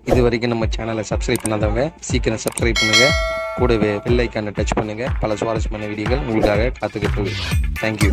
இது வரைக்கும் நம்ம சேனலை சப்ஸ்கிரைப் பண்ணாதவங்க சீக்கிரம் சப்ஸ்கிரைப் பண்ணுங்க கூடவே பெல் ஐக்கானை டச் பண்ணுங்க பல சுவாரஸ்யமான வீடியோகள் உங்களுக்காக காத்துக்கிட்டு இருக்கு thank you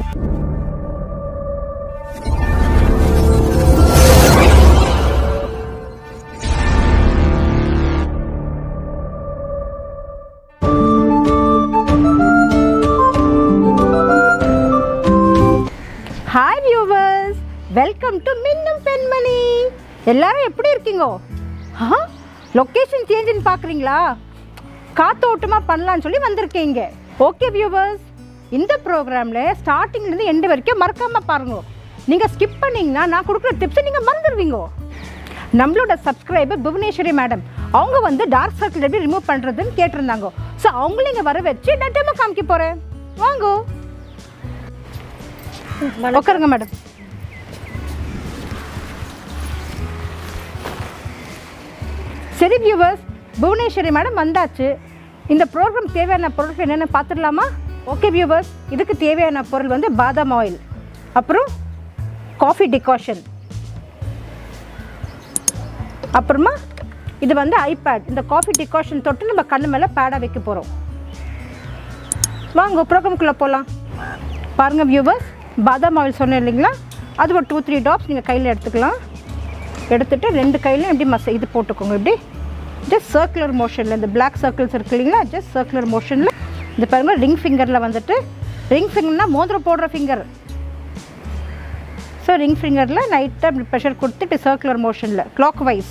hi viewers welcome to மின்னும் பெண்மணி எல்லாரும் எப்படி இருக்கீங்க ஆ லொக்கேஷன் சேஞ்சுன்னு பார்க்குறீங்களா காத்தோட்டமாக பண்ணலான்னு சொல்லி வந்திருக்கீங்க ஓகே வியூவர்ஸ் இந்த ப்ரோக்ராமில் ஸ்டார்டிங்லேருந்து எண்டு வரைக்கும் மறக்காமல் பாருங்க நீங்கள் ஸ்கிப் பண்ணீங்கன்னா நான் கொடுக்குற டிப்ஸை நீங்கள் மறந்துடுவீங்க நம்மளோட சப்ஸ்கிரைபர் புவனேஸ்வரி மேடம் அவங்க வந்து டார்க் சர்க்கிள் எப்படி ரிமூவ் பண்ணுறதுன்னு கேட்டிருந்தாங்க ஸோ அவங்கள இங்கே வர வச்சு நான் டெமோ காமிக்க போகிறேன் வாங்கோ உட்காருங்க மேடம் சரி வியூவர்ஸ் புவனேஸ்வரி மேடம் வந்தாச்சு இந்த ப்ரோக்ராம் தேவையான பொருட்கள் என்னென்ன பார்த்துடலாமா ஓகே வியூவர்ஸ் இதுக்கு தேவையான பொருள் வந்து பாதாம் ஆயில் அப்புறம் காஃபி டிகாஷன் அப்புறமா இது வந்து ஐபேட் இந்த காஃபி டிகாஷன் தொட்டு நம்ம கண்ணு மேலே பேடாக வைக்க போகிறோம் வாங்க ப்ரோக்ராம்குள்ளே போகலாம் பாருங்கள் வியூவர்ஸ் பாதாம் ஆயில் சொன்னேன் இல்லைங்களா அது ஒரு டூ த்ரீ டாப்ஸ் நீங்கள் கையில் எடுத்துக்கலாம் எடுத்துகிட்டு ரெண்டு கையிலையும் எப்படி மச இது போட்டுக்கோங்க இப்படி ஜஸ்ட் சர்க்குலர் மோஷனில் இந்த பிளாக் சர்க்கிள்ஸ் இருக்கு இல்லைங்களா ஜஸ்ட் சர்க்குலர் மோஷனில் இது பாருங்கள் ரிங் ஃபிங்கரில் வந்துட்டு ரிங் ஃபிங்கர்னால் மோதிரம் போடுற ஃபிங்கர் ஸோ ரிங் ஃபிங்கரில் நைட்டாக இப்படி ப்ரெஷர் கொடுத்து இப்படி சர்க்குலர் மோஷனில் கிளாக் வைஸ்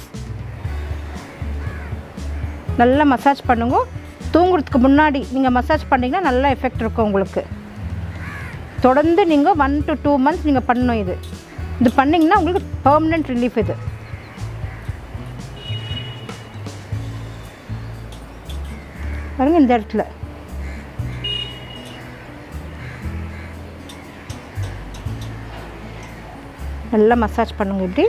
நல்லா மசாஜ் பண்ணுங்க தூங்குறதுக்கு முன்னாடி நீங்கள் மசாஜ் பண்ணிங்கன்னா நல்லா எஃபெக்ட் இருக்கும் உங்களுக்கு தொடர்ந்து நீங்கள் ஒன் டு டூ மந்த்ஸ் நீங்கள் பண்ணணும் இது இது பண்ணிங்கன்னா உங்களுக்கு பர்மனெண்ட் ரிலீஃப் இது பாருங்க இந்த இடத்துல நல்லா மசாஜ் பண்ணுங்க இப்படி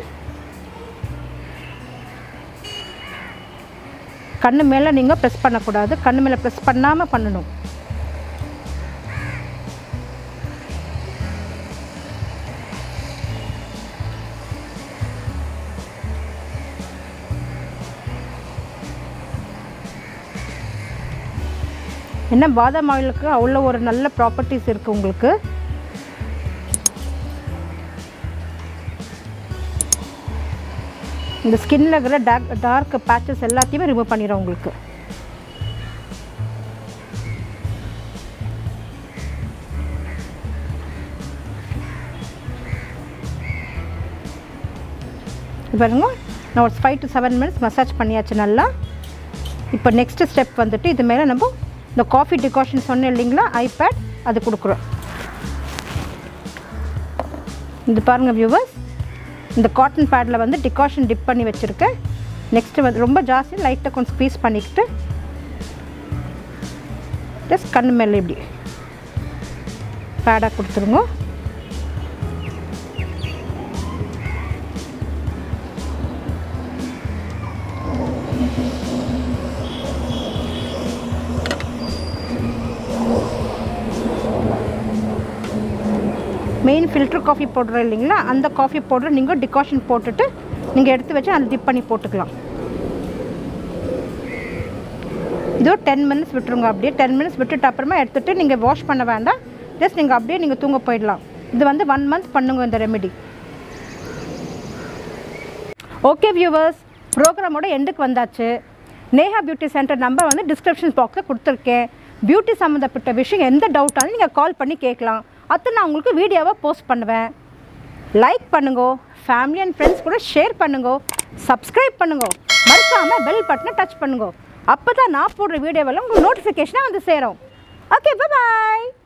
கண்ணு மேலே நீங்கள் ப்ரெஸ் பண்ணக்கூடாது கண்ணு மேலே ப்ரெஸ் பண்ணாமல் பண்ணணும் என்ன பாதாம் ஆயிலுக்கு அவ்வளோ ஒரு நல்ல ப்ராப்பர்ட்டிஸ் இருக்குது உங்களுக்கு இந்த ஸ்கின்ல இருக்கிற டார்க் டார்க் பேச்சஸ் எல்லாத்தையுமே ரிமூவ் பண்ணிடும் உங்களுக்கு இப்ப பாருங்க நான் ஒரு five to seven minutes massage பண்ணியாச்சு நல்லா இப்போ நெக்ஸ்ட் ஸ்டெப் வந்துட்டு இது மேலே நம்ம இந்த காஃபி டிகாஷன் சொன்னேன் இல்லைங்களா ஐபேட் அது கொடுக்குறோம் இது பாருங்கள் வியூவர்ஸ் இந்த காட்டன் பேடில் வந்து டிகாஷன் டிப் பண்ணி வச்சுருக்கேன் நெக்ஸ்ட்டு வந்து ரொம்ப ஜாஸ்தி லைட்டாக கொஞ்சம் ஸ்பீஸ் பண்ணிக்கிட்டு ஜஸ்ட் கண்ணு மேலே இப்படி பேடாக கொடுத்துருங்க மெயின் ஃபில்டர் காஃபி பவுடர் இல்லைங்களா அந்த காஃபி பவுடர் நீங்கள் டிகாஷன் போட்டுட்டு நீங்கள் எடுத்து வச்சு அதில் டிப் பண்ணி போட்டுக்கலாம் இதோ டென் மினிட்ஸ் விட்டுருங்க அப்படியே டென் மினிட்ஸ் விட்டுட்டு அப்புறமா எடுத்துகிட்டு நீங்கள் வாஷ் பண்ண வேண்டாம் ஜஸ்ட் நீங்கள் அப்படியே நீங்கள் தூங்க போயிடலாம் இது வந்து ஒன் மந்த் பண்ணுங்க இந்த ரெமெடி ஓகே வியூவர்ஸ் ப்ரோக்ராமோட எண்டுக்கு வந்தாச்சு நேஹா பியூட்டி சென்டர் நம்பர் வந்து டிஸ்கிரிப்ஷன் பாக்ஸில் கொடுத்துருக்கேன் பியூட்டி சம்மந்தப்பட்ட விஷயம் எந்த டவுட்டாலும் நீங்கள் கால் பண்ணி கேட்கலாம் அதை நான் உங்களுக்கு வீடியோவாக போஸ்ட் பண்ணுவேன் லைக் பண்ணுங்க ஃபேமிலி அண்ட் ஃப்ரெண்ட்ஸ் கூட ஷேர் பண்ணுங்க சப்ஸ்கிரைப் பண்ணுங்க மறக்காமல் பெல் பட்டனை டச் பண்ணுங்க அப்போ தான் நான் போடுற வீடியோவெல்லாம் உங்களுக்கு நோட்டிஃபிகேஷனாக வந்து சேரும் ஓகே பாய்